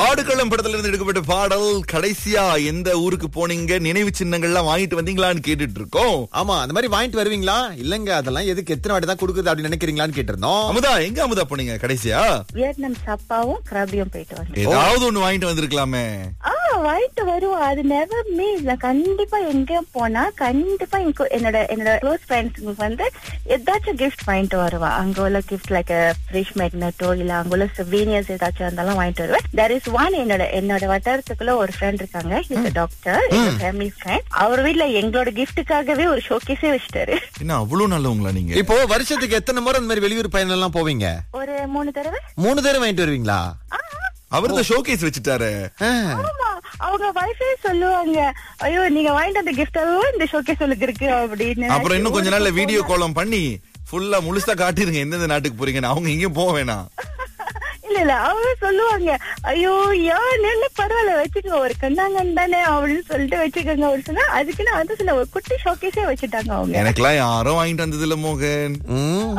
ஆடுகளம் படத்துல இருந்து எடுக்கப்பட்ட பாடல் கடைசியா எந்த ஊருக்கு போனீங்க நினைவு சின்னங்கள்லாம் வாங்கிட்டு வந்தீங்களான்னு கேட்டுட்டு இருக்கோம் ஆமா அந்த மாதிரி வாங்கிட்டு வருவீங்களா இல்லங்க அதெல்லாம் எதுக்கு எத்தனை வாட்டி தான் கொடுக்குது அப்படின்னு நினைக்கிறீங்களான்னு கேட்டிருந்தோம் அமுதா எங்க அமுதா போனீங்க கடைசியா வியட்நாம் சப்பாவும் கிராபியும் போயிட்டு வந்தேன் ஏதாவது ஒண்ணு வாங்கிட்டு வந்திருக்கலாமே ஆ வாங்கிட்டு வருவோம் அது நெவர் மீஸ் நான் கண்டிப்பா எங்கேயும் போனா கண்டிப்பா எனக்கு என்னோட என்னோட க்ளோஸ் ஃப்ரெண்ட்ஸுக்கு வந்து ஏதாச்சும் கிஃப்ட் வாங்கிட்டு வருவேன் அங்க உள்ள கிஃப்ட் லைக் ஃப்ரிஷ் மேக்னட்டோ இல்ல அங்க உள்ள சிவீனியர்ஸ் ஏதாச்சும் இருந்தாலும் வாங்கிட்டு வருவேன் தேர் இஸ் ஒன் என்னோட என்னோட வட்டாரத்துக்குள்ள ஒரு ஃப்ரெண்ட் இருக்காங்க இஸ் டாக்டர் ஃபேமிலி ஃப்ரெண்ட் அவர் வீட்ல எங்களோட கிஃப்ட்டுக்காகவே ஒரு ஷோகேஸே வச்சுட்டாரு என்ன அவ்வளவு நல்லவங்களா நீங்க இப்போ வருஷத்துக்கு எத்தனை முறை இந்த மாதிரி வெளியூர் பயணம் எல்லாம் போவீங்க ஒரு மூணு தடவை மூணு தடவை வாங்கிட்டு வருவீங்களா அவர் இந்த ஷோகேஸ் வச்சுட்டாரு ஆ. ஆமா அவங்க வைஃபே சொல்லுவாங்க ஐயோ நீங்க வாங்கிட்டு அந்த கிஃப்ட் எல்லாம் இந்த ஷோகேஸ் உங்களுக்கு இருக்கு அப்படின்னு அப்புறம் இன்னும் கொஞ்ச நாள்ல வீடியோ காலம் பண்ணி ஃபுல்லா முழுசா காட்டிருங்க எந்தெந்த நாட்டுக்கு போறீங்கன்னு அவங்க எங்கேயும் போக வேணாம் இல்ல இல்ல அவங்க சொல்லுவாங்க ஐயோ ஏன் நல்ல பரவாயில்ல வச்சுக்கோங்க ஒரு கண்ணாங்கன் தானே அப்படின்னு சொல்லிட்டு வச்சுக்கோங்க அப்படின்னு சொன்னா அதுக்குன்னு அது சில ஒரு குட்டி ஷோகேஸே வச்சுட்டாங்க அவங்க எனக்கெல்லாம் யாரும் வாங்கிட்டு வந்தது இல்ல மோகன் ம்.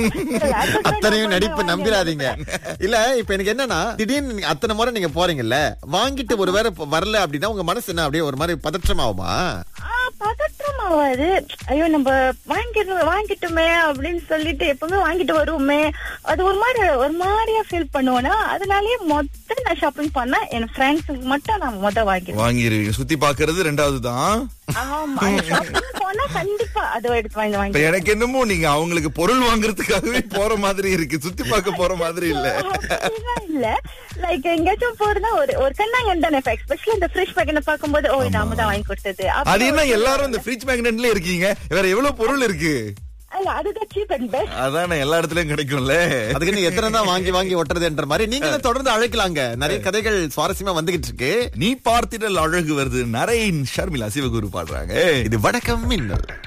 அத்தனையும் நடிப்பு நம்பிராதீங்க இல்ல இப்ப எனக்கு என்னன்னா திடீர்னு நீங்க அத்தனை முறை நீங்க போறீங்கல்ல வாங்கிட்டு ஒரு வேற வரல அப்படின்னா உங்க மனசு என்ன அப்படியே ஒரு மாதிரி பதற்றமாகுமா ஆ, பதற்றம் ஆகாது ஐயோ நம்ம வாங்கிட்டு வாங்கிட்டோமே அப்படின்னு சொல்லிட்டு எப்பவுமே வாங்கிட்டு வருவோமே அது ஒரு மாதிரி ஒரு மாதிரியா ஃபீல் பண்ணுவோம்னா அதனாலயே மொத்த நான் ஷாப்பிங் பண்ணா என் ஃப்ரெண்ட்ஸுக்கு மட்டும் நான் மொத வாங்கிடுவேன் வாங்கிருவீங்க சுத்தி பாக்குறது ரெண்டாவது தான் ஆமா ஷாப்பிங் போனா கண்டிப்பா அதை எடுத்து வாங்கி இப்ப வாங்கி எனக்கு என்னமோ நீங்க அவங்களுக்கு பொருள் வாங்குறதுக்காகவே போற மாதிரி இருக்கு சுத்தி பார்க்க போற மாதிரி இல்ல அப்படிலாம் இல்ல லைக் எங்கேயாச்சும் போறதா ஒரு ஒரு கண்ணாங்கன் தானே எஸ்பெஷலி இந்த ஃப்ரிஷ் பேக்கெட் பார்க்கும்போது ஓ நாம தான் வாங்கி கொடுத்தது அப்ப அது என்ன எல்லாரும் இந்த ஃப்ரிட்ஜ் மேக்னெட்ல இருக்கீங்க வேற எவ்வளவு பொருள் இருக்கு அல்ல அதுதான் சீப் அண்ட் பெஸ்ட் அதானே எல்லா இடத்துலயும் கிடைக்கும்ல அதுக்கு நீ எத்தனை தான் வாங்கி வாங்கி ஒட்டுறதுன்ற மாதிரி நீங்களும் தொடர்ந்து அழைக்கலாங்க நிறைய கதைகள் சுவாரஸ்யமா வந்துகிட்டு இருக்கு நீ பார்த்திடல் அழகு வருது நரேன் ஷர்மிளா சிவகுரு பாடுறாங்க இது வடக்கம் மின்னல்